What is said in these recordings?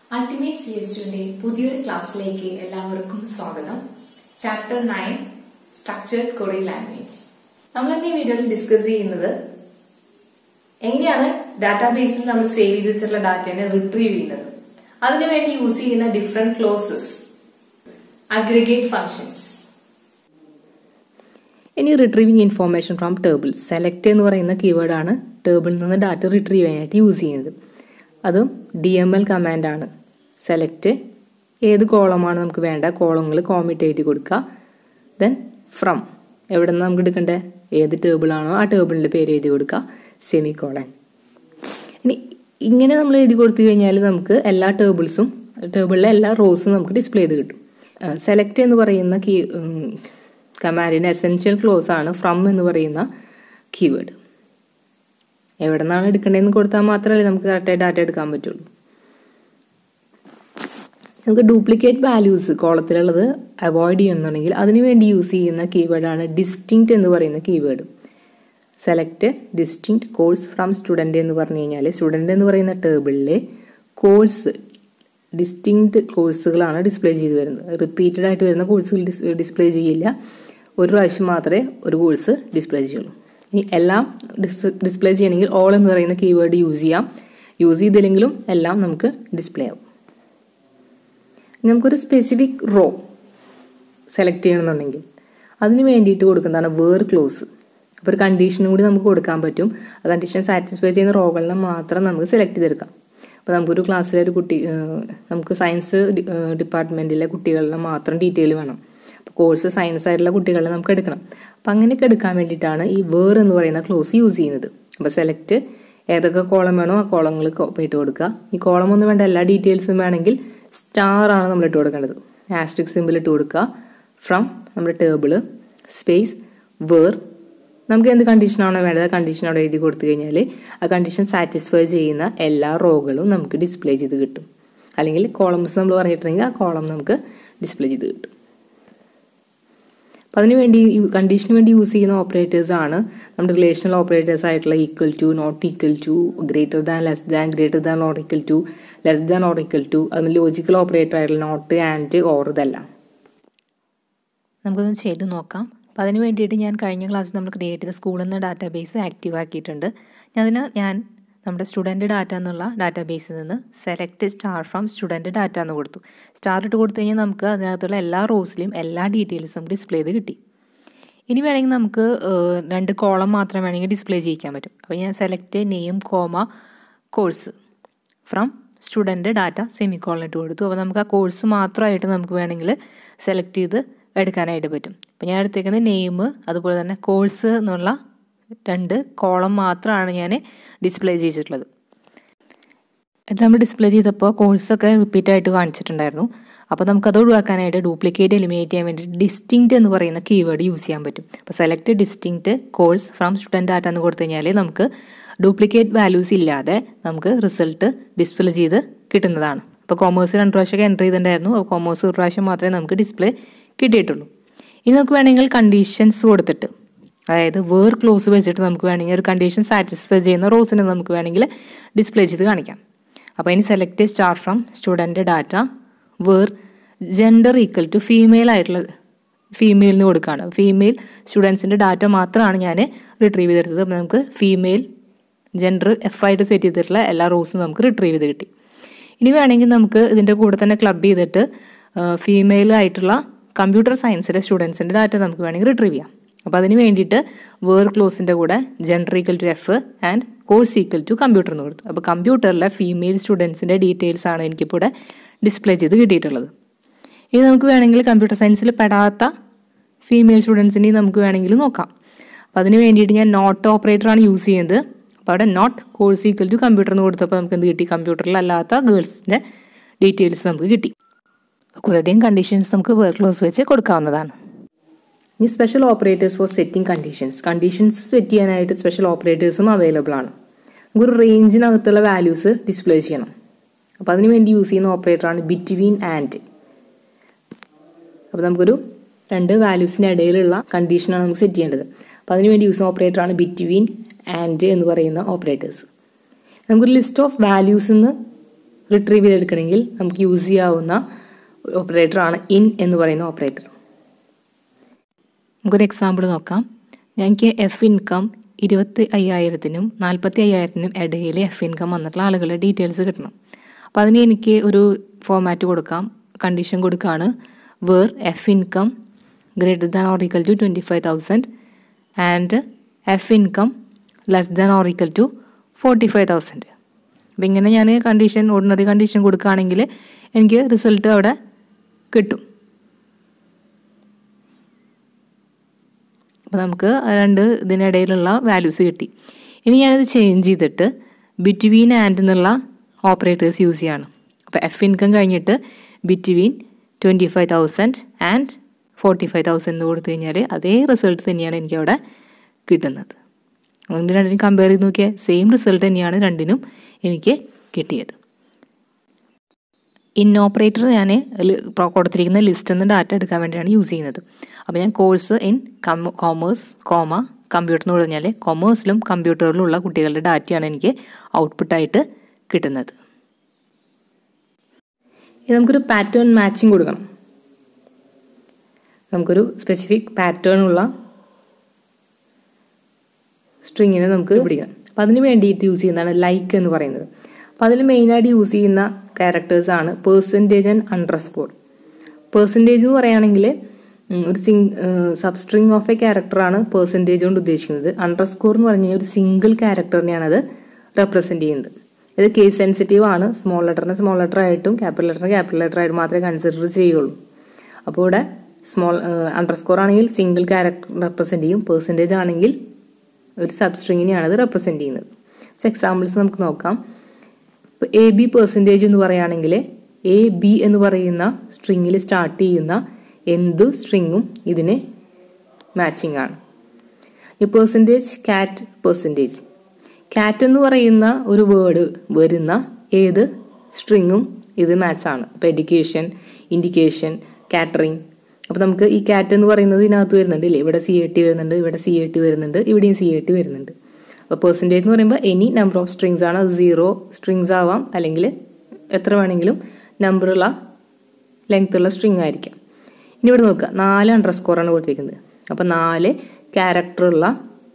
ultimate C S ടുവിന്റെ പുതിയൊരു ക്ലാസ്സിലേക്ക് എല്ലാവർക്കും സ്വാഗതം chapter nine structured query language നമ്മൾ ഇന്ന് ഈ വീഡിയോയിൽ ഡിസ്കസ് ചെയ്യുന്നത് എങ്ങനെയാണ് ഡാറ്റാബേസിൽ നമ്മൾ സേവ് ചെയ്ത് വെച്ചിട്ടുള്ള ഡാറ്റയെ റിട്രീവ് ചെയ്യുന്നത് അതിനുവേണ്ടി യൂസ് ചെയ്യുന്ന ഡിഫറെന്റ് ക്ലോസസ് അഗ്രിഗേറ്റ് ഫങ്ഷൻസ് ഇനി retrieving information from table select എന്ന് പറയുന്ന കീവേഡാണ് ടേബിളിൽ നിന്ന് ഡാറ്റ റിട്രീവ് ചെയ്യാനായിട്ട് യൂസ് ചെയ്യുന്നത് അതും ഡി എം എൽ കമാൻഡാണ് സെലക്ട് ഏത് കോളമാണ് നമുക്ക് വേണ്ട കോളങ്ങൾ കോമിറ്റ് എഴുതി കൊടുക്കുക ദെൻ ഫ്രം എവിടെ നിന്ന് നമുക്ക് എടുക്കണ്ടേ ഏത് ടേബിളാണോ ആ ടേബിളിൻ്റെ പേര് എഴുതി കൊടുക്കുക സെമി കോളൻ ഇനി ഇങ്ങനെ നമ്മൾ എഴുതി കൊടുത്തു കഴിഞ്ഞാൽ നമുക്ക് എല്ലാ ടേബിൾസും ടേബിളിലെ എല്ലാ റോസും നമുക്ക് ഡിസ്പ്ലേ ചെയ്ത് കിട്ടും സെലക്ട് എന്ന് പറയുന്ന കീ കമാൻഡിന് എസെൻഷ്യൽ ക്ലോസ് ആണ് ഫ്രം എന്ന് പറയുന്ന കീവേഡ് എവിടെ നിന്നാണ് എടുക്കേണ്ടതെന്ന് കൊടുത്താൽ മാത്രമല്ലേ നമുക്ക് കറക്റ്റായി ഡാറ്റ എടുക്കാൻ പറ്റുള്ളൂ നമുക്ക് ഡ്യൂപ്ലിക്കേറ്റ് വാല്യൂസ് കോളത്തിലുള്ളത് അവോയ്ഡ് ചെയ്യണമെന്നുണ്ടെങ്കിൽ അതിനു വേണ്ടി യൂസ് ചെയ്യുന്ന കീവേഡാണ് ഡിസ്റ്റിങ്ക്റ്റ് എന്ന് പറയുന്ന keyword select distinct course from student എന്ന് പറഞ്ഞു കഴിഞ്ഞാൽ സ്റ്റുഡൻറ്റ് എന്ന് പറയുന്ന ടേബിളിലെ കോഴ്സ് ഡിസ്റ്റിങ്ക്റ്റ് കോഴ്സുകളാണ് ഡിസ്പ്ലേ ചെയ്ത് വരുന്നത് റിപ്പീറ്റഡ് ആയിട്ട് വരുന്ന കോഴ്സുകൾ ഡിസ്പ്ലേ ചെയ്യില്ല ഒരു പ്രാവശ്യം മാത്രമേ ഒരു കോഴ്സ് ഡിസ്പ്ലേ ചെയ്യുള്ളൂ ഇനി എല്ലാം ഡിസ്പ്ലേ ചെയ്യണമെങ്കിൽ ഓൾ എന്ന് പറയുന്ന കീവേഡ് യൂസ് ചെയ്യാം യൂസ് ചെയ്തില്ലെങ്കിലും എല്ലാം നമുക്ക് ഡിസ്പ്ലേ ആവും നമുക്കൊരു സ്പെസിഫിക് റോ സെലക്ട് ചെയ്യണമെന്നുണ്ടെങ്കിൽ അതിന് വേണ്ടിയിട്ട് കൊടുക്കുന്നതാണ് വേർ ക്ലോസ് അപ്പോൾ ഒരു കണ്ടീഷനും കൂടി നമുക്ക് കൊടുക്കാൻ പറ്റും ആ കണ്ടീഷൻ സാറ്റിസ്ഫൈ ചെയ്യുന്ന റോകളിനെ മാത്രം നമുക്ക് സെലക്ട് ചെയ്തെടുക്കാം അപ്പോൾ നമുക്കൊരു ക്ലാസ്സിലെ ഒരു കുട്ടി നമുക്ക് സയൻസ് ഡിപ്പാർട്ട്മെൻറ്റിലെ കുട്ടികളുടെ മാത്രം ഡീറ്റെയിൽ വേണം അപ്പോൾ കോഴ്സ് സയൻസ് ആയിട്ടുള്ള കുട്ടികളെ നമുക്ക് എടുക്കണം അപ്പം അങ്ങനെയൊക്കെ എടുക്കാൻ വേണ്ടിയിട്ടാണ് ഈ വേർ എന്ന് പറയുന്ന ക്ലോസ് യൂസ് ചെയ്യുന്നത് അപ്പോൾ സെലക്ട് ഏതൊക്കെ കോളം വേണോ ആ കോളങ്ങൾ ഇട്ട് കൊടുക്കുക ഈ കോളം ഒന്നും വേണ്ട എല്ലാ ഡീറ്റെയിൽസും വേണമെങ്കിൽ സ്റ്റാർ ആണ് നമ്മൾ ഇട്ട് കൊടുക്കേണ്ടത് ആസ്ട്രിക് സിമ്പിൾ ഇട്ട് കൊടുക്കുക ഫ്രം നമ്മുടെ ടേബിള് സ്പേസ് വേർ നമുക്ക് എന്ത് കണ്ടീഷനാണോ വേണ്ടത് ആ കണ്ടീഷൻ അവിടെ എഴുതി കൊടുത്തു കഴിഞ്ഞാൽ ആ കണ്ടീഷൻ സാറ്റിസ്ഫൈ ചെയ്യുന്ന എല്ലാ റോകളും നമുക്ക് ഡിസ്പ്ലേ ചെയ്ത് കിട്ടും അല്ലെങ്കിൽ കോളംസ് നമ്മൾ പറഞ്ഞിട്ടുണ്ടെങ്കിൽ ആ കോളം നമുക്ക് ഡിസ്പ്ലേ ചെയ്ത് കിട്ടും അപ്പം അതിന് വേണ്ടി കണ്ടീഷന് വേണ്ടി യൂസ് ചെയ്യുന്ന ഓപ്പറേറ്റേഴ്സ് ആണ് നമ്മുടെ റിലേഷണൽ ഓപ്പറേറ്റേഴ്സ് ആയിട്ടുള്ള equal to not equal to greater than less than greater than not equal to less than not equal to അതിന് ലോജിക്കൽ ഓപ്പറേറ്റർ ആയിട്ടുള്ള നോട്ട് ആൻഡ് ഓർ ഇതെല്ലാം നമുക്കൊന്ന് ചെയ്ത് നോക്കാം അപ്പം അതിന് വേണ്ടിയിട്ട് ഞാൻ കഴിഞ്ഞ ക്ലാസ്സിൽ നമ്മൾ ക്രിയേറ്റ് ചെയ്ത സ്കൂളിൽ നിന്ന് ഡാറ്റാബേസ് ആക്റ്റീവ് ആക്കിയിട്ടുണ്ട് അതിന് ഞാൻ നമ്മുടെ സ്റ്റുഡൻറ്റ് ഡാറ്റ എന്നുള്ള ഡാറ്റാബേസിൽ നിന്ന് select star from student data എന്ന് കൊടുത്തു സ്റ്റാർ ഇട്ട് കൊടുത്തു കഴിഞ്ഞാൽ നമുക്ക് അതിനകത്തുള്ള എല്ലാ റോസിലും എല്ലാ ഡീറ്റെയിൽസും നമുക്ക് ഡിസ്പ്ലേ ചെയ്ത് കിട്ടി ഇനി വേണമെങ്കിൽ നമുക്ക് രണ്ട് കോളം മാത്രം വേണമെങ്കിൽ ഡിസ്പ്ലേ ചെയ്യിക്കാൻ പറ്റും അപ്പോൾ ഞാൻ select name comma course from student data semicolon ഇട്ട് കൊടുത്തു അപ്പോൾ നമുക്ക് ആ കോഴ്സ് മാത്രമായിട്ട് നമുക്ക് വേണമെങ്കിൽ സെലക്ട് ചെയ്ത് എടുക്കാനായിട്ട് പറ്റും അപ്പോൾ ഞാൻ എടുത്തേക്കുന്നത് നെയിം അതുപോലെ തന്നെ കോഴ്സ് എന്നുള്ള രണ്ട് കോളം മാത്രമാണ് ഞാൻ ഡിസ്പ്ലേ ചെയ്തിട്ടുള്ളത് ഇത് നമ്മൾ ഡിസ്പ്ലേ ചെയ്തപ്പോൾ കോഴ്സൊക്കെ റിപ്പീറ്റ് ആയിട്ട് കാണിച്ചിട്ടുണ്ടായിരുന്നു അപ്പോൾ നമുക്കത് ഒഴിവാക്കാനായിട്ട് ഡ്യൂപ്ലിക്കേറ്റ് എലിമിനേറ്റ് ചെയ്യാൻ വേണ്ടി ഡിസ്റ്റിങ്ക്റ്റ് എന്ന് പറയുന്ന കീവേഡ് യൂസ് ചെയ്യാൻ പറ്റും അപ്പോൾ select distinct course from student data എന്ന് കൊടുത്തു കഴിഞ്ഞാൽ നമുക്ക് ഡ്യൂപ്ലിക്കേറ്റ് വാല്യൂസ് ഇല്ലാതെ നമുക്ക് റിസൾട്ട് ഡിസ്പ്ലേ ചെയ്ത് കിട്ടുന്നതാണ് അപ്പോൾ കോമേഴ്സ് രണ്ട് പ്രാവശ്യമൊക്കെ എൻ്റർ ചെയ്തിട്ടുണ്ടായിരുന്നു അപ്പോൾ കോമേഴ്സ് ഒരു പ്രാവശ്യം മാത്രമേ നമുക്ക് ഡിസ്പ്ലേ കിട്ടിയിട്ടുള്ളൂ ഇനി നമുക്ക് വേണമെങ്കിൽ കണ്ടീഷൻസ് കൊടുത്തിട്ട് അതായത് വേർ ക്ലോസ് വെച്ചിട്ട് നമുക്ക് വേണമെങ്കിൽ ഒരു കണ്ടീഷൻ സാറ്റിസ്ഫൈ ചെയ്യുന്ന റോസിനെ നമുക്ക് വേണമെങ്കിൽ ഡിസ്പ്ലേ ചെയ്ത് കാണിക്കാം അപ്പോൾ ഇനി select star from student data where gender equal to female ആയിട്ടുള്ള ഫീമെയിലിന് കൊടുക്കുകയാണ് ഫീമെയിൽ സ്റ്റുഡൻസിൻ്റെ ഡാറ്റ മാത്രമാണ് ഞാൻ റിട്രീവ് ചെയ്തെടുത്തത് അപ്പോൾ നമുക്ക് ഫീമെയിൽ ജെൻഡർ എഫ് ആയിട്ട് സെറ്റ് ചെയ്തിട്ടുള്ള എല്ലാ റോസും നമുക്ക് റിട്രീവ് ചെയ്ത് കിട്ടി ഇനി വേണമെങ്കിൽ നമുക്ക് ഇതിൻ്റെ കൂടെ തന്നെ ക്ലബ് ചെയ്തിട്ട് ഫീമെയിൽ ആയിട്ടുള്ള കമ്പ്യൂട്ടർ സയൻസിലെ സ്റ്റുഡൻസിൻ്റെ ഡാറ്റ നമുക്ക് വേണമെങ്കിൽ റിട്രീവ് ചെയ്യാം അപ്പോൾ അതിന് വേണ്ടിയിട്ട് വേർ ക്ലോസിൻ്റെ കൂടെ gender equal to F and course equal to computer എന്ന് കൊടുത്തു അപ്പോൾ കമ്പ്യൂട്ടറിലെ ഫീമെയിൽ സ്റ്റുഡൻസിൻ്റെ ഡീറ്റെയിൽസ് ആണ് എനിക്കിപ്പോൾ ഇവിടെ ഡിസ്പ്ലേ ചെയ്ത് കിട്ടിയിട്ടുള്ളത് ഇനി നമുക്ക് വേണമെങ്കിൽ കമ്പ്യൂട്ടർ സയൻസിൽ പെടാത്ത ഫീമെയിൽ സ്റ്റുഡൻസിനെയും നമുക്ക് വേണമെങ്കിൽ നോക്കാം അപ്പോൾ അതിന് വേണ്ടിയിട്ട് ഞാൻ നോട്ട് ഓപ്പറേറ്ററാണ് യൂസ് ചെയ്യുന്നത് അപ്പോൾ അവിടെ not course equal to computer എന്ന് കൊടുത്തപ്പോൾ നമുക്ക് എന്ത് കിട്ടി കമ്പ്യൂട്ടറിലല്ലാത്ത ഗേൾസിൻ്റെ ഡീറ്റെയിൽസ് നമുക്ക് കിട്ടി കുറേയധികം കണ്ടീഷൻസ് നമുക്ക് വേർ ക്ലോസ് വെച്ച് കൊടുക്കാവുന്നതാണ് ഇനി special operators for setting conditions conditions set ചെയ്യാനായിട്ട് സ്പെഷ്യൽ ഓപ്പറേറ്റേഴ്സും അവൈലബിൾ ആണ് നമുക്കൊരു റേഞ്ചിനകത്തുള്ള വാല്യൂസ് ഡിസ്പ്ലേ ചെയ്യണം അപ്പോൾ അതിന് വേണ്ടി യൂസ് ചെയ്യുന്ന ഓപ്പറേറ്ററാണ് ബിറ്റ്വീൻ ആൻഡ് അപ്പോൾ നമുക്കൊരു രണ്ട് വാല്യൂസിൻ്റെ ഇടയിലുള്ള കണ്ടീഷനാണ് നമുക്ക് സെറ്റ് ചെയ്യേണ്ടത് അപ്പോൾ അതിന് വേണ്ടി യൂസ് ചെയ്യുന്ന ഓപ്പറേറ്ററാണ് ബിറ്റ്വീൻ ആൻഡ് എന്ന് പറയുന്ന ഓപ്പറേറ്റേഴ്സ് നമുക്കൊരു ലിസ്റ്റ് ഓഫ് വാല്യൂസ് എന്ന് റിട്രീവ് ചെയ്തെടുക്കണമെങ്കിൽ നമുക്ക് യൂസ് ചെയ്യാവുന്ന ഓപ്പറേറ്റർ ആണ് ഇൻ എന്ന് പറയുന്ന ഓപ്പറേറ്റർ നമുക്കൊരു എക്സാമ്പിൾ നോക്കാം ഞങ്ങൾക്ക് എഫ് ഇൻകം ഇരുപത്തി അയ്യായിരത്തിനും നാൽപ്പത്തി അയ്യായിരത്തിനും ഇടയിൽ എഫ് ഇൻകം വന്നിട്ടുള്ള ആളുകളുടെ ഡീറ്റെയിൽസ് കിട്ടണം അപ്പോൾ അതിന് എനിക്ക് ഒരു ഫോമാറ്റ് കൊടുക്കാം കണ്ടീഷൻ കൊടുക്കുകയാണ് where F income greater than or equal to twenty five thousand and F income less than or equal to forty five thousand അപ്പം ഇങ്ങനെ ഞാൻ കണ്ടീഷൻ ഓർഡിനറി കണ്ടീഷൻ കൊടുക്കുകയാണെങ്കിൽ എനിക്ക് റിസൾട്ട് അവിടെ കിട്ടും അപ്പോൾ നമുക്ക് രണ്ട് ഇതിനിടയിലുള്ള വാല്യൂസ് കിട്ടി ഇനി ഞാനത് ചേഞ്ച് ചെയ്തിട്ട് ബിറ്റ്വീൻ ആൻഡ് എന്നുള്ള ഓപ്പറേറ്റേഴ്സ് യൂസ് ചെയ്യാണ് അപ്പോൾ എഫ് ഇൻകം കഴിഞ്ഞിട്ട് between twenty five thousand and forty five thousand എന്ന് കൊടുത്തു കഴിഞ്ഞാൽ അതേ റിസൾട്ട് തന്നെയാണ് എനിക്കവിടെ കിട്ടുന്നത് അതുകൊണ്ട് രണ്ടിനും കമ്പയർ ചെയ്ത് നോക്കിയാൽ സെയിം റിസൾട്ട് തന്നെയാണ് രണ്ടിനും എനിക്ക് കിട്ടിയത് ഇൻ ഓപ്പറേറ്റർ ഞാൻ കൊടുത്തിരിക്കുന്ന ലിസ്റ്റിൽ നിന്ന് ഡാറ്റ എടുക്കാൻ വേണ്ടിയാണ് യൂസ് ചെയ്യുന്നത് അപ്പോൾ ഞാൻ course in commerce comma computer എന്ന് പറഞ്ഞാൽ കൊമേഴ്സിലും കമ്പ്യൂട്ടറിലുള്ള കുട്ടികളുടെ ഡാറ്റയാണ് എനിക്ക് ഔട്ട്പുട്ടായിട്ട് കിട്ടുന്നത് ഇത് നമുക്കൊരു പാറ്റേൺ മാച്ചിങ് കൊടുക്കണം നമുക്കൊരു സ്പെസിഫിക് പാറ്റേൺ ഉള്ള സ്ട്രിങ്ങിനെ നമുക്ക് പിടിക്കണം അപ്പം അതിന് വേണ്ടിയിട്ട് യൂസ് ചെയ്യുന്നതാണ് ലൈക്ക് എന്ന് പറയുന്നത് അപ്പം അതിൽ മെയിനായിട്ട് യൂസ് ചെയ്യുന്ന ക്യാരക്ടേഴ്സ് ആണ് percentage and underscore percentage എന്ന് പറയുകയാണെങ്കിൽ ഒരു സിംഗ് സബ്സ്ട്രിങ് ഓഫ് എ ക്യാരക്ടറാണ് പേഴ്സൻറ്റേജ് കൊണ്ട് ഉദ്ദേശിക്കുന്നത് അണ്ടർ സ്കോർ എന്ന് പറഞ്ഞു കഴിഞ്ഞാൽ ഒരു സിംഗിൾ ക്യാരക്ടറിനെയാണ് അത് റെപ്രസെൻറ്റ് ചെയ്യുന്നത് ഇത് കേസ് സെൻസിറ്റീവ് ആണ് സ്മോൾ ലെറ്ററിനെ സ്മോൾ ലെറ്റർ ആയിട്ടും ക്യാപിറ്റൽ ലെറ്ററിനെ ക്യാപിറ്റൽ ലെറ്റർ ആയിട്ട് മാത്രമേ കൺസിഡർ ചെയ്യുള്ളൂ അപ്പോൾ ഇവിടെ സ്മോൾ അണ്ടർ സ്കോർ ആണെങ്കിൽ സിംഗിൾ ക്യാരക്ടർ റെപ്രസെൻറ്റ് ചെയ്യും പേഴ്സൻറ്റേജ് ആണെങ്കിൽ ഒരു സബ്സ്ട്രിങ്ങിനെയാണ് അത് റെപ്രസെൻറ്റ് ചെയ്യുന്നത് സോ എക്സാമ്പിൾസ് നമുക്ക് നോക്കാം ഇപ്പോൾ എ ബി പെർസെൻറ്റേജ് എന്ന് പറയുകയാണെങ്കിൽ എ ബി എന്ന് പറയുന്ന സ്ട്രിങ്ങിൽ സ്റ്റാർട്ട് ചെയ്യുന്ന എന്ത് സ്ട്രിങ്ങും ഇതിന് മാച്ചിങ് ആണ് ഈ പെർസെൻറ്റേജ് കാറ്റ് പെർസെൻറ്റേജ് കാറ്റ് എന്ന് പറയുന്ന ഒരു വേർഡ് വരുന്ന ഏത് സ്ട്രിങ്ങും ഇത് മാച്ചാണ് ഇപ്പോൾ എഡ്യൂക്കേഷൻ ഇൻഡിക്കേഷൻ കാറ്ററിംഗ് അപ്പോൾ നമുക്ക് ഈ കാറ്റ് എന്ന് പറയുന്നത് ഇതിനകത്ത് വരുന്നുണ്ട് ഇല്ലേ ഇവിടെ സി എ ടി വരുന്നുണ്ട് ഇവിടെ സി എ ടി വരുന്നുണ്ട് ഇവിടെയും സി എ ടി വരുന്നുണ്ട് അപ്പോൾ പെർസെൻറ്റേജ് എന്ന് പറയുമ്പോൾ എനി നമ്പർ ഓഫ് സ്ട്രിങ്സ് ആണ് അത് സീറോ സ്ട്രിങ്സ് ആവാം അല്ലെങ്കിൽ എത്ര വേണമെങ്കിലും നമ്പറുള്ള ലെങ്ത് ഉള്ള സ്ട്രിങ് ആയിരിക്കാം ഇനി ഇവിടെ നോക്കുക നാല് അണ്ടർ സ്കോറാണ് കൊടുത്തിരിക്കുന്നത് അപ്പോൾ നാല് ക്യാരക്ടറുള്ള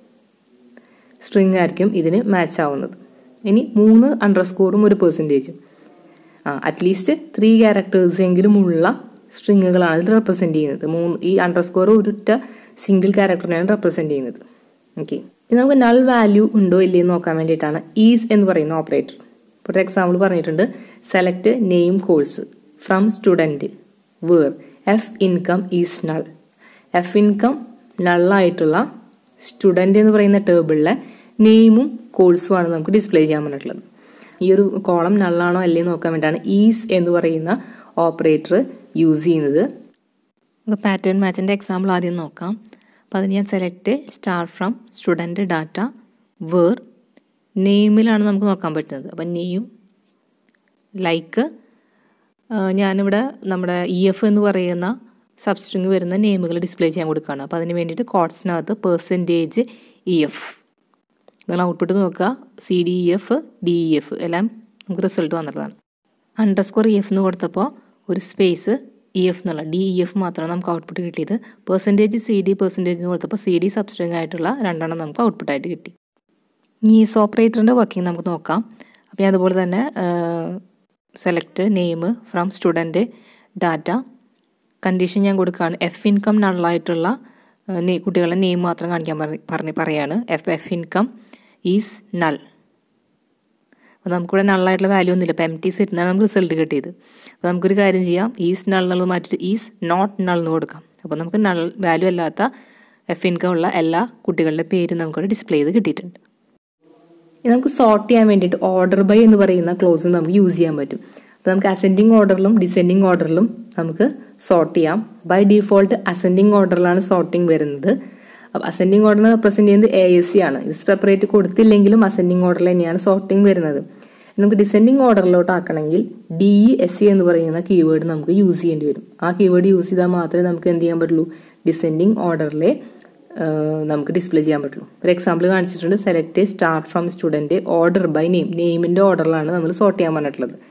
സ്ട്രിങ് ആയിരിക്കും ഇതിന് മാച്ച് ആവുന്നത് ഇനി മൂന്ന് അണ്ടർ സ്കോറും ഒരു പെർസെൻറ്റേജും ആ അറ്റ്ലീസ്റ്റ് ത്രീ ക്യാരക്ടേഴ്സ് എങ്കിലും ഉള്ള സ്ട്രിങ്ങുകളാണ് ഇതിൽ റെപ്രസെൻറ്റ് ചെയ്യുന്നത് മൂന്ന് ഈ അണ്ടർ സ്കോർ ഒരൊറ്റ സിംഗിൾ ക്യാരക്ടറിനെയാണ് റെപ്രസെൻറ്റ് ചെയ്യുന്നത് ഓക്കെ ഇത് നമുക്ക് നൾ വാല്യൂ ഉണ്ടോ ഇല്ലയെന്ന് നോക്കാൻ വേണ്ടിയിട്ടാണ് ഈസ് എന്ന് പറയുന്ന ഓപ്പറേറ്റർ ഇപ്പോൾ ഒരു എക്സാമ്പിൾ പറഞ്ഞിട്ടുണ്ട് select name course from student where F income is null F income നള്ളായിട്ടുള്ള സ്റ്റുഡൻറ്റ് എന്ന് പറയുന്ന ടേബിളിലെ നെയിമും കോഴ്സും ആണ് നമുക്ക് ഡിസ്പ്ലേ ചെയ്യാൻ പറഞ്ഞിട്ടുള്ളത് ഈ ഒരു കോളം നള്ളാണോ അല്ലേ നോക്കാൻ വേണ്ടിയാണ് ഈസ് എന്ന് പറയുന്ന ഓപ്പറേറ്റർ യൂസ് ചെയ്യുന്നത് പാറ്റേൺ മാച്ചിൻ്റെ എക്സാമ്പിൾ ആദ്യം നോക്കാം അപ്പോൾ അതിന് ഞാൻ select star from student data where നെയിമിലാണ് നമുക്ക് നോക്കാൻ പറ്റുന്നത് അപ്പം നെയിം ലൈക്ക് ഞാനിവിടെ നമ്മുടെ ഇ എഫ് എന്ന് പറയുന്ന സബ്സ്ട്രിങ് വരുന്ന നെയിമുകൾ ഡിസ്പ്ലേ ചെയ്യാൻ കൊടുക്കുകയാണ് അപ്പോൾ അതിന് വേണ്ടിയിട്ട് കോഡ്സിനകത്ത് പെർസെൻറ്റേജ് ഇ എഫ് നിങ്ങൾ ഔട്ട്പുട്ട് നോക്കുക C D E F D E F എല്ലാം നമുക്ക് റിസൾട്ട് വന്നിട്ടുള്ളതാണ് അണ്ടർ സ്കോർ ഇ എഫ് എന്ന് കൊടുത്തപ്പോൾ ഒരു സ്പേസ് ഇ എഫ് എന്നുള്ള ഡി ഇ എഫ് മാത്രമാണ് നമുക്ക് ഔട്ട്പുട്ട് കിട്ടിയത് പെർസെൻറ്റേജ് സി ഡി പെർസെൻറ്റേജ് എന്ന് കൊടുത്തപ്പോൾ സി ഡി സബ്സ്ട്രിങ് ആയിട്ടുള്ള രണ്ടെണ്ണം നമുക്ക് ഔട്ട്പുട്ടായിട്ട് കിട്ടി ഇനി ഈ ഓപ്പറേറ്ററിൻ്റെ വർക്കിംഗ് നമുക്ക് നോക്കാം അപ്പോൾ ഞാൻ അതുപോലെ തന്നെ select name from student data condition ഞാൻ കൊടുക്കുകയാണ് എഫ് ഇൻകം നള്ളായിട്ടുള്ള കുട്ടികളുടെ നെയിം മാത്രം കാണിക്കാൻ പറഞ്ഞ് പറയാണ് F F income is null അപ്പോൾ നമുക്കിവിടെ നള്ളായിട്ടുള്ള വാല്യൂ ഒന്നുമില്ല അപ്പോൾ എം ടി സെറ്റിനാണ് നമുക്ക് റിസൾട്ട് കിട്ടിയത് അപ്പോൾ നമുക്കൊരു കാര്യം ചെയ്യാം ഈസ് നൾ എന്നുള്ളത് മാറ്റിയിട്ട് ഈസ് നോട്ട് നൾ എന്ന് കൊടുക്കാം അപ്പോൾ നമുക്ക് നൾ വാല്യൂ അല്ലാത്ത എഫ് ഇൻകം ഉള്ള എല്ലാ കുട്ടികളുടെ പേരും നമുക്കിവിടെ ഡിസ്പ്ലേ ചെയ്ത് കിട്ടിയിട്ടുണ്ട് ഇത് നമുക്ക് സോർട്ട് ചെയ്യാൻ വേണ്ടിയിട്ട് ഓർഡർ ബൈ എന്ന് പറയുന്ന ക്ലോസ് നമുക്ക് യൂസ് ചെയ്യാൻ പറ്റും അപ്പോൾ നമുക്ക് അസെൻഡിങ് ഓർഡറിലും ഡിസെൻഡിങ് ഓർഡറിലും നമുക്ക് സോർട്ട് ചെയ്യാം ബൈ ഡിഫോൾട്ട് അസെൻഡിങ് ഓർഡറിലാണ് സോർട്ടിങ് വരുന്നത് അപ്പോൾ അസെൻഡിങ് ഓർഡറിനെ റെപ്രസെന്റ് ചെയ്യുന്നത് എ എസ് സി ആണ് ഇത് സെപ്പറേറ്റ് കൊടുത്തില്ലെങ്കിലും അസെൻഡിങ് ഓർഡറിൽ തന്നെയാണ് സോർട്ടിങ് വരുന്നത് നമുക്ക് ഡിസെൻഡിങ് ഓർഡറിലോട്ട് ആക്കണമെങ്കിൽ ഡി ഇ എസ് സി എന്ന് പറയുന്ന കീവേഡ് നമുക്ക് യൂസ് ചെയ്യേണ്ടി വരും ആ കീവേഡ് യൂസ് ചെയ്താൽ മാത്രമേ നമുക്ക് എന്ത് ചെയ്യാൻ പറ്റുള്ളൂ ഡിസെൻഡിങ് ഓർഡറിലെ നമുക്ക് ഡിസ്പ്ലേ ചെയ്യാൻ പറ്റുള്ളൂ ഒരു എക്സാമ്പിൾ കാണിച്ചിട്ടുണ്ട് select start from student order by name നെയിമിൻ്റെ ഓർഡറിലാണ് നമ്മൾ സോർട്ട് ചെയ്യാൻ പറഞ്ഞിട്ടുള്ളത്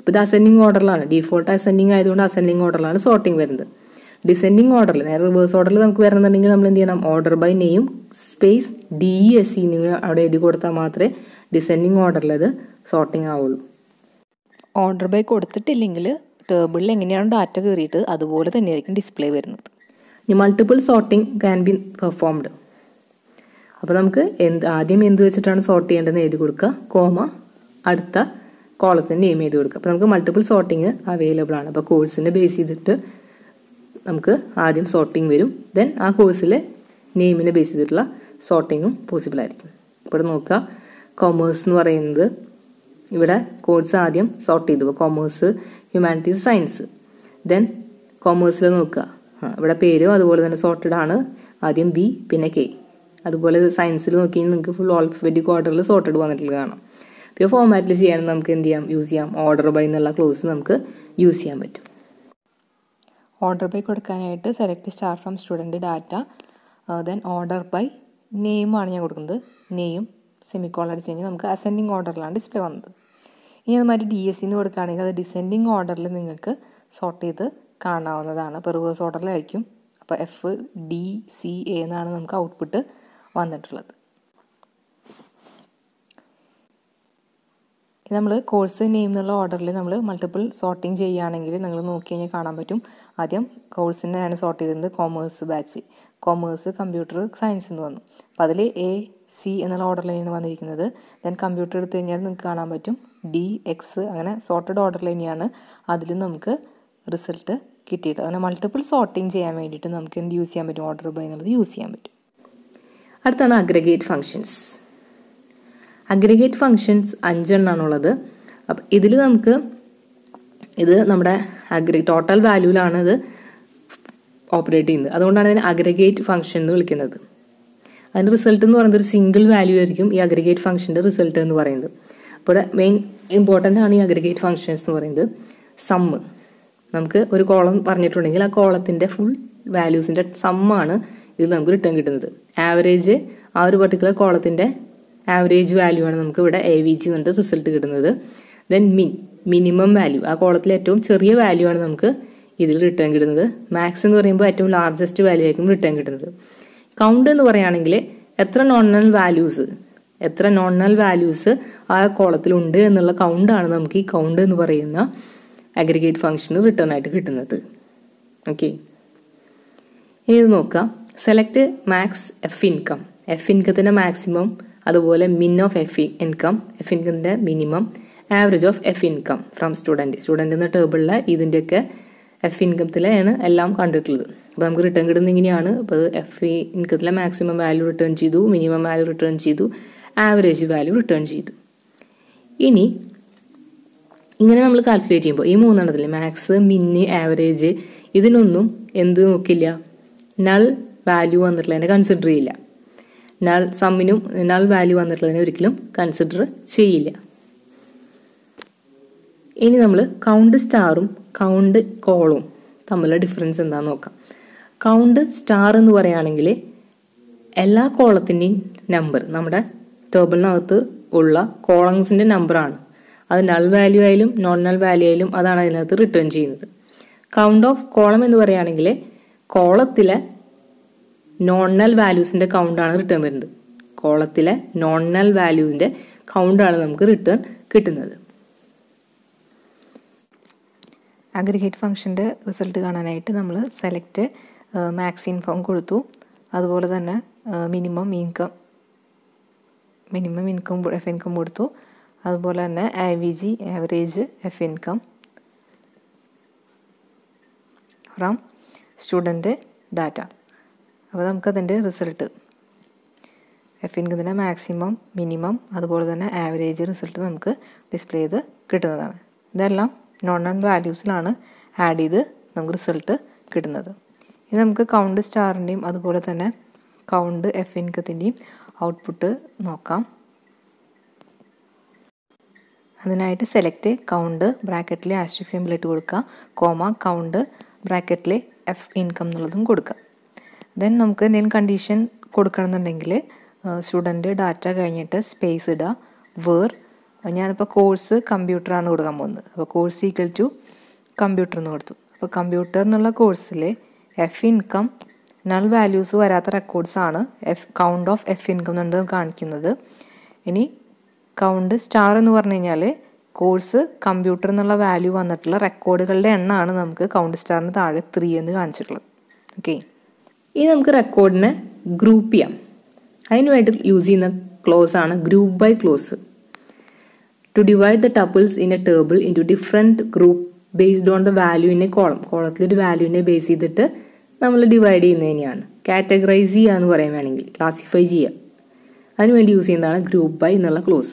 ഇപ്പോൾ ഇത് അസെൻഡിങ് ഓർഡറിലാണ് ഡീഫോൾട്ട് അസെൻഡിങ് ആയതുകൊണ്ട് അസെൻഡിങ് ഓർഡറിലാണ് സോർട്ടിങ് വരുന്നത് ഡിസെൻഡിങ് ഓർഡറിൽ നേരെ റിവേഴ്സ് ഓർഡറിൽ നമുക്ക് വരണമെന്നുണ്ടെങ്കിൽ നമ്മൾ എന്ത് ചെയ്യണം order by name space D S C അവിടെ എഴുതി കൊടുത്താൽ മാത്രമേ ഡിസെൻഡിങ് ഓർഡറിൽ അത് സോർട്ടിങ് ആവുള്ളൂ ഓർഡർ ബൈ കൊടുത്തിട്ടില്ലെങ്കിൽ ടേബിളിൽ എങ്ങനെയാണ് ഡാറ്റ കയറിയിട്ട് അതുപോലെ തന്നെയായിരിക്കും ഡിസ്പ്ലേ വരുന്നത് ഇനി multiple sorting can be performed അപ്പോൾ നമുക്ക് എന്ത് ആദ്യം എന്ത് വെച്ചിട്ടാണ് സോർട്ട് ചെയ്യേണ്ടതെന്ന് എഴുതി കൊടുക്കുക കോമ അടുത്ത കോളത്തിന് നെയിം ചെയ്ത് കൊടുക്കുക അപ്പോൾ നമുക്ക് മൾട്ടിപ്പിൾ സോർട്ടിങ് അവൈലബിൾ ആണ് അപ്പോൾ കോഴ്സിനെ ബേസ് ചെയ്തിട്ട് നമുക്ക് ആദ്യം സോർട്ടിങ് വരും ദെൻ ആ കോഴ്സിലെ നെയിമിനെ ബേസ് ചെയ്തിട്ടുള്ള സോർട്ടിങ്ങും പോസിബിൾ ആയിരിക്കും ഇവിടെ നോക്കുക കൊമേഴ്സ് എന്ന് പറയുന്നത് ഇവിടെ കോഴ്സ് ആദ്യം സോർട്ട് ചെയ്തു കൊമേഴ്സ് ഹ്യൂമാനിറ്റീസ് സയൻസ് ദെൻ കൊമേഴ്സിൽ നോക്കുക ഇവിടെ പേരും അതുപോലെ തന്നെ സോർട്ടഡ് ആണ് ആദ്യം ബി പിന്നെ കെ അതുപോലെ സയൻസിൽ നോക്കി നിങ്ങൾക്ക് ഫുൾ ഓൾഫബറ്റിക് ഓർഡറിൽ സോർട്ടഡ് വന്നിട്ടുള്ള കാണാം ഇപ്പോൾ ഫോമാറ്റിൽ ചെയ്യാൻ നമുക്ക് എന്ത് ചെയ്യാം യൂസ് ചെയ്യാം ഓർഡർ ബൈ എന്നുള്ള ക്ലോസ് നമുക്ക് യൂസ് ചെയ്യാൻ പറ്റും ഓർഡർ ബൈ കൊടുക്കാനായിട്ട് select star from student data then order by നെയിമാണ് ഞാൻ കൊടുക്കുന്നത് നെയിം സെമിക്കോൾ അടിച്ച് കഴിഞ്ഞാൽ നമുക്ക് അസെൻഡിങ് ഓർഡറിലാണ് ഡിസ്പ്ലേ വന്നത് ഇനി അതുമാതിരി ഡി എസ് സിന്ന് കൊടുക്കുകയാണെങ്കിൽ അത് ഡിസെൻഡിങ് ഓർഡറിൽ നിങ്ങൾക്ക് സോർട്ട് ചെയ്ത് കാണാവുന്നതാണ് ഇപ്പോൾ റിവേഴ്സ് ഓർഡറിലായിരിക്കും അപ്പോൾ എഫ് ഡി സി എ എന്നാണ് നമുക്ക് ഔട്ട്പുട്ട് വന്നിട്ടുള്ളത് നമ്മൾ കോഴ്സ് നെയിം എന്നുള്ള ഓർഡറിൽ നമ്മൾ മൾട്ടിപ്പിൾ സോർട്ടിങ് ചെയ്യുകയാണെങ്കിൽ നിങ്ങൾ നോക്കി കഴിഞ്ഞാൽ കാണാൻ പറ്റും ആദ്യം കോഴ്സിനെയാണ് സോർട്ട് ചെയ്തത് commerce batch commerce computer science എന്ന് വന്നു അപ്പോൾ അതിൽ എ സി എന്നുള്ള ഓർഡറിലാണ് വന്നിരിക്കുന്നത് ദെൻ കമ്പ്യൂട്ടർ എടുത്തു കഴിഞ്ഞാൽ നിങ്ങൾക്ക് കാണാൻ പറ്റും ഡി എക്സ് അങ്ങനെ സോർട്ടഡ് ഓർഡറിൽ തന്നെയാണ് അതിൽ നമുക്ക് റിസൾട്ട് കിട്ടിയിട്ട് അങ്ങനെ മൾട്ടിപ്പിൾ സോർട്ടിങ് ചെയ്യാൻ വേണ്ടിയിട്ട് നമുക്ക് എന്ത് യൂസ് ചെയ്യാൻ പറ്റും ഓർഡർ ബൈ എന്നുള്ളത് യൂസ് ചെയ്യാൻ പറ്റും അടുത്താണ് അഗ്രഗേറ്റ് ഫങ്ഷൻസ് അഗ്രിഗേറ്റ് ഫങ്ഷൻസ് അഞ്ചെണ്ണാണുള്ളത് അപ്പം ഇതിൽ നമുക്ക് ഇത് നമ്മുടെ അഗ്രി ടോട്ടൽ വാല്യൂലാണ് ഇത് ഓപ്പറേറ്റ് ചെയ്യുന്നത് അതുകൊണ്ടാണ് ഇതിനെ അഗ്രഗേറ്റ് ഫംഗ്ഷൻ എന്ന് വിളിക്കുന്നത് അതിൻ്റെ റിസൾട്ട് എന്ന് പറയുന്നത് ഒരു സിംഗിൾ വാല്യൂ ആയിരിക്കും ഈ അഗ്രഗേറ്റ് ഫംഗ്ഷൻ്റെ റിസൾട്ട് എന്ന് പറയുന്നത് അപ്പോൾ ഇവിടെ മെയിൻ ഇമ്പോർട്ടൻ്റ് ആണ് ഈ അഗ്രഗേറ്റ് ഫംഗ്ഷൻസ് എന്ന് പറയുന്നത് സമ്മ് നമുക്ക് ഒരു കോളം പറഞ്ഞിട്ടുണ്ടെങ്കിൽ ആ കോളത്തിൻ്റെ ഫുൾ വാല്യൂസിൻ്റെ സമ്മാണ് ഇതിൽ നമുക്ക് റിട്ടേൺ കിട്ടുന്നത് ആവറേജ് ആ ഒരു പർട്ടിക്കുലർ കോളത്തിൻ്റെ ആവറേജ് വാല്യൂ ആണ് നമുക്ക് ഇവിടെ എ വി ജി എന്നിട്ട് റിസൾട്ട് കിട്ടുന്നത് ദെൻ മിൻ മിനിമം വാല്യൂ ആ കോളത്തിലെ ഏറ്റവും ചെറിയ വാല്യൂ ആണ് നമുക്ക് ഇതിൽ റിട്ടേൺ കിട്ടുന്നത് മാക്സ് എന്ന് പറയുമ്പോൾ ഏറ്റവും ലാർജസ്റ്റ് വാല്യൂ ആയിരിക്കും റിട്ടേൺ കിട്ടുന്നത് കൗണ്ട് എന്ന് പറയുകയാണെങ്കിൽ എത്ര നോണൽ വാല്യൂസ് എത്ര നോണൽ വാല്യൂസ് ആ കോളത്തിലുണ്ട് എന്നുള്ള കൗണ്ടാണ് നമുക്ക് ഈ കൗണ്ട് എന്ന് പറയുന്ന അഗ്രിഗേറ്റ് ഫംഗ്ഷന് റിട്ടേൺ ആയിട്ട് കിട്ടുന്നത് ഓക്കെ ഇനി ഇത് നോക്കാം select max F income F ഇൻകത്തിന്റെ മാക്സിമം അതുപോലെ min of F income F ഇൻകത്തിന്റെ minimum average of F income from student student എന്ന ടേബിളിലെ ഇതിൻ്റെയൊക്കെ എഫ് ഇൻകത്തിലാണ് എല്ലാം കണ്ടിട്ടുള്ളത് അപ്പോൾ നമുക്ക് റിട്ടേൺ കിട്ടുന്നത് ഇങ്ങനെയാണ് അപ്പോൾ എഫ് ഇൻകത്തിലെ മാക്സിമം വാല്യൂ റിട്ടേൺ ചെയ്തു മിനിമം വാല്യൂ റിട്ടേൺ ചെയ്തു ആവറേജ് വാല്യൂ റിട്ടേൺ ചെയ്തു ഇനി ഇങ്ങനെ നമ്മൾ കാൽക്കുലേറ്റ് ചെയ്യുമ്പോൾ ഈ മൂന്നെണ്ണത്തിൽ മാക്സ് മിന്ന് ആവറേജ് ഇതിനൊന്നും എന്ത് നോക്കില്ല നൾ വാല്യൂ വന്നിട്ടുള്ളതിനെ കൺസിഡർ ചെയ്യില്ല നൾ സമ്മിനും നൾ വാല്യൂ വന്നിട്ടുള്ളതിനെ ഒരിക്കലും കൺസിഡർ ചെയ്യില്ല ഇനി നമ്മൾ കൗണ്ട് സ്റ്റാറും കൗണ്ട് കോളും തമ്മിലുള്ള ഡിഫറൻസ് എന്താണെന്ന് നോക്കാം കൗണ്ട് സ്റ്റാർ എന്ന് പറയുകയാണെങ്കിൽ എല്ലാ കോളത്തിൻ്റെയും നമ്പർ നമ്മുടെ ടേബിളിനകത്ത് ഉള്ള കോളംസിൻ്റെ നമ്പറാണ് അത് നൾ വാല്യൂ ആയാലും നോൺ നൾ വാല്യൂ ആയാലും അതാണ് അതിനകത്ത് റിട്ടേൺ ചെയ്യുന്നത് കൗണ്ട് ഓഫ് കോളം എന്ന് പറയുകയാണെങ്കിൽ കോളത്തിലെ നോണൽ വാല്യൂസിന്റെ കൗണ്ടാണ് റിട്ടേൺ വരുന്നത് കോളത്തിലെ നോണൽ വാല്യൂസിന്റെ കൗണ്ടാണ് നമുക്ക് റിട്ടേൺ കിട്ടുന്നത് അഗ്രിഗേറ്റ് ഫംഗ്ഷൻ്റെ റിസൾട്ട് കാണാനായിട്ട് നമ്മൾ സെലക്ട് മാക്സ് ഇൻഫോം കൊടുത്തു അതുപോലെ തന്നെ minimum income minimum income F income കൊടുത്തു അതുപോലെ തന്നെ I V G average F income from student data അപ്പോൾ നമുക്കതിൻ്റെ റിസൾട്ട് എഫ് ഇൻകത്തിൻ്റെ മാക്സിമം മിനിമം അതുപോലെ തന്നെ ആവറേജ് റിസൾട്ട് നമുക്ക് ഡിസ്പ്ലേ ചെയ്ത് കിട്ടുന്നതാണ് ഇതെല്ലാം നോൺ വാല്യൂസിലാണ് ആഡ് ചെയ്ത് നമുക്ക് റിസൾട്ട് കിട്ടുന്നത് ഇനി നമുക്ക് കൗണ്ട് സ്റ്റാറിൻ്റെയും അതുപോലെ തന്നെ കൗണ്ട് എഫ് ഇൻകത്തിൻ്റെയും ഔട്ട്പുട്ട് നോക്കാം അതിനായിട്ട് സെലക്ട് കൗണ്ട് ബ്രാക്കറ്റിലെ ആസ്ട്രിക് സിമ്പിൾ ഇട്ട് കൊടുക്കുക കോമ കൗണ്ട് ബ്രാക്കറ്റിലെ എഫ് ഇൻകം എന്നുള്ളതും കൊടുക്കുക ദെൻ നമുക്ക് എന്തെങ്കിലും കണ്ടീഷൻ കൊടുക്കണമെന്നുണ്ടെങ്കിൽ സ്റ്റുഡൻറ്റ് ഡാറ്റ കഴിഞ്ഞിട്ട് സ്പേസ് ഇടുക വേർ അപ്പോൾ ഞാനിപ്പോൾ കോഴ്സ് കമ്പ്യൂട്ടറാണ് കൊടുക്കാൻ പോകുന്നത് അപ്പോൾ കോഴ്സ് ഈക്വൽ ടു കമ്പ്യൂട്ടർ എന്ന് കൊടുത്തു അപ്പോൾ കമ്പ്യൂട്ടർ എന്നുള്ള കോഴ്സിൽ എഫ് ഇൻകം നൾ വാല്യൂസ് വരാത്ത റെക്കോർഡ്സ് ആണ് F count of F income എന്നുള്ളത് കാണിക്കുന്നത് ഇനി കൗണ്ട് സ്റ്റാർ എന്ന് പറഞ്ഞു കഴിഞ്ഞാൽ കോഴ്സ് കമ്പ്യൂട്ടർ എന്നുള്ള വാല്യൂ വന്നിട്ടുള്ള റെക്കോർഡുകളുടെ എണ്ണമാണ് നമുക്ക് കൗണ്ട് സ്റ്റാറിന് താഴെ ത്രീ എന്ന് കാണിച്ചിട്ടുള്ളത് ഓക്കെ ഇനി നമുക്ക് റെക്കോർഡിനെ ഗ്രൂപ്പ് ചെയ്യാം അതിന് വേണ്ടി യൂസ് ചെയ്യുന്ന ക്ലോസ് ആണ് group by clause to divide the tuples in a table into different group based on the value in a column കോളത്തിലൊരു വാല്യൂവിനെ ബേസ് ചെയ്തിട്ട് നമ്മൾ ഡിവൈഡ് ചെയ്യുന്നതിനെയാണ് കാറ്റഗറൈസ് ചെയ്യുക എന്ന് പറയാൻ വേണമെങ്കിൽ ക്ലാസിഫൈ ചെയ്യുക അതിനുവേണ്ടി യൂസ് ചെയ്യുന്നതാണ് ഗ്രൂപ്പ് ബൈ എന്നുള്ള ക്ലോസ്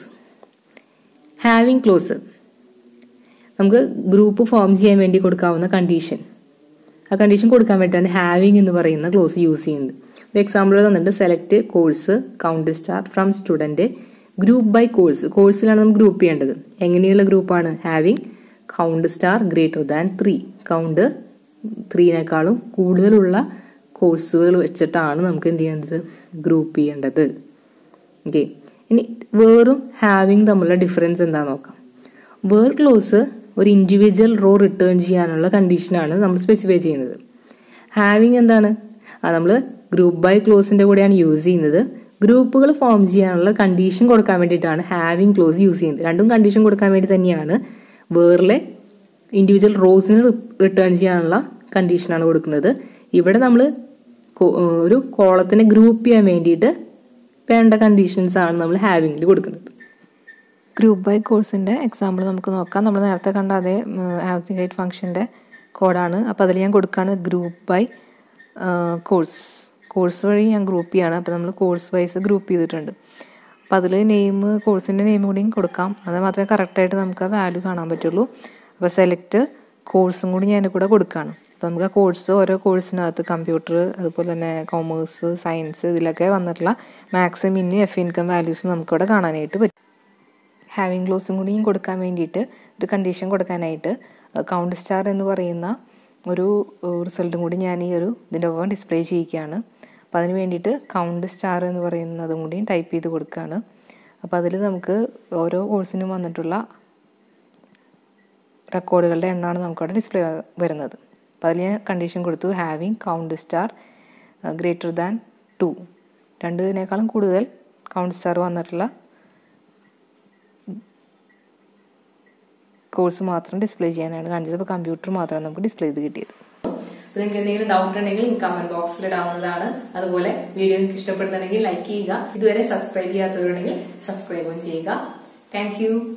ഹാവിങ് ക്ലോസ് നമുക്ക് ഗ്രൂപ്പ് ഫോം ചെയ്യാൻ വേണ്ടി കൊടുക്കാവുന്ന കണ്ടീഷൻ ആ കണ്ടീഷൻ കൊടുക്കാൻ വേണ്ടിയിട്ടാണ് ഹാവിങ് എന്ന് പറയുന്ന ക്ലോസ് യൂസ് ചെയ്യുന്നത് ഒരു എക്സാമ്പിൾ തന്നിട്ട് select course count star from student group by course കോഴ്സിലാണ് നമുക്ക് ഗ്രൂപ്പ് ചെയ്യേണ്ടത് എങ്ങനെയുള്ള ഗ്രൂപ്പാണ് having count star greater than three count ത്രീനേക്കാളും കൂടുതലുള്ള കോഴ്സുകൾ വെച്ചിട്ടാണ് നമുക്ക് എന്ത് ചെയ്യേണ്ടത് ഗ്രൂപ്പ് ചെയ്യേണ്ടത് ഓക്കെ ഇനി വേറും ഹാവിങ് തമ്മിലുള്ള ഡിഫറൻസ് എന്താണെന്ന് നോക്കാം വേർ ക്ലോസ് ഒരു ഇൻഡിവിജ്വൽ റോ റിട്ടേൺ ചെയ്യാനുള്ള കണ്ടീഷനാണ് നമ്മൾ സ്പെസിഫൈ ചെയ്യുന്നത് ഹാവിങ് എന്താണ് ആ നമ്മൾ ഗ്രൂപ്പ് ബൈ ക്ലോസിന്റെ കൂടെയാണ് യൂസ് ചെയ്യുന്നത് ഗ്രൂപ്പുകൾ ഫോം ചെയ്യാനുള്ള കണ്ടീഷൻ കൊടുക്കാൻ വേണ്ടിയിട്ടാണ് ഹാവിങ് ക്ലോസ് യൂസ് ചെയ്യുന്നത് രണ്ടും കണ്ടീഷൻ കൊടുക്കാൻ വേണ്ടി തന്നെയാണ് വേറിലെ ഇൻഡിവിജ്വൽ റോസിന് റിട്ടേൺ ചെയ്യാനുള്ള കണ്ടീഷനാണ് കൊടുക്കുന്നത് ഇവിടെ നമ്മൾ ഒരു കോളത്തിനെ ഗ്രൂപ്പ് ചെയ്യാൻ വേണ്ടിയിട്ട് വേണ്ട കണ്ടീഷൻസ് ആണ് നമ്മൾ ഹാവിങ്ങിൽ കൊടുക്കുന്നത് ഗ്രൂപ്പ് ബൈ കോഴ്സിൻ്റെ എക്സാമ്പിൾ നമുക്ക് നോക്കാം നമ്മൾ നേരത്തെ കണ്ട അതേ ആക്ടിവേറ്റ് ഫംഗ്ഷൻ്റെ കോഡാണ് അപ്പോൾ അതിൽ ഞാൻ കൊടുക്കുകയാണ് ഗ്രൂപ്പ് ബൈ കോഴ്സ് കോഴ്സ് വഴി ഞാൻ ഗ്രൂപ്പ് ചെയ്യാണ് അപ്പോൾ നമ്മൾ കോഴ്സ് വൈസ് ഗ്രൂപ്പ് ചെയ്തിട്ടുണ്ട് അപ്പോൾ അതിൽ നെയിം കോഴ്സിൻ്റെ നെയിം കൂടിയും കൊടുക്കാം അത് മാത്രമേ കറക്റ്റായിട്ട് നമുക്ക് ആ വാല്യൂ കാണാൻ പറ്റുള്ളൂ അപ്പോൾ സെലക്ട് കോഴ്സും കൂടി ഞാൻ കൂടെ കൊടുക്കുകയാണ് അപ്പോൾ നമുക്ക് ആ കോഴ്സ് ഓരോ കോഴ്സിനകത്ത് കമ്പ്യൂട്ടർ അതുപോലെ തന്നെ കോമേഴ്സ് സയൻസ് ഇതിലൊക്കെ വന്നിട്ടുള്ള max min F income values നമുക്കിവിടെ കാണാനായിട്ട് പറ്റും ഹാവിങ് ക്ലോസും കൂടിയും കൊടുക്കാൻ വേണ്ടിയിട്ട് ഒരു കണ്ടീഷൻ കൊടുക്കാനായിട്ട് കൗണ്ട് സ്റ്റാർ എന്ന് പറയുന്ന ഒരു റിസൾട്ടും കൂടി ഞാൻ ഈ ഒരു ഇതിൻ്റെ ഒപ്പം ഡിസ്പ്ലേ ചെയ്യിക്കുകയാണ് അപ്പോൾ അതിന് വേണ്ടിയിട്ട് കൗണ്ട് സ്റ്റാർ എന്ന് പറയുന്നതും കൂടിയും ടൈപ്പ് ചെയ്ത് കൊടുക്കുകയാണ് അപ്പോൾ അതിൽ നമുക്ക് ഓരോ കോഴ്സിനും വന്നിട്ടുള്ള റെക്കോർഡുകളുടെ എണ്ണമാണ് നമുക്കവിടെ ഡിസ്പ്ലേ വരുന്നത് അപ്പോൾ അതിൽ ഞാൻ കണ്ടീഷൻ കൊടുത്തു having count star greater than two രണ്ടിനേക്കാളും കൂടുതൽ കൗണ്ട് സ്റ്റാർ വന്നിട്ടുള്ള കോഴ്സ് മാത്രം ഡിസ്പ്ലേ ചെയ്യാനാണ് കാണിച്ചത് അപ്പോൾ കമ്പ്യൂട്ടർ മാത്രമാണ് നമുക്ക് ഡിസ്പ്ലേ ചെയ്ത് കിട്ടിയത് അപ്പോൾ നിങ്ങൾക്ക് എന്തെങ്കിലും ഡൗട്ട് ഉണ്ടെങ്കിൽ കമന്റ് ബോക്സിൽ ഇടാവുന്നതാണ് അതുപോലെ വീഡിയോ നിങ്ങൾക്ക് ഇഷ്ടപ്പെടുന്നുണ്ടെങ്കിൽ ലൈക്ക് ചെയ്യുക ഇതുവരെ സബ്സ്ക്രൈബ് ചെയ്യാത്തവരുണ്ടെങ്കിൽ സബ്സ്ക്രൈബും ചെയ്യുക താങ്ക്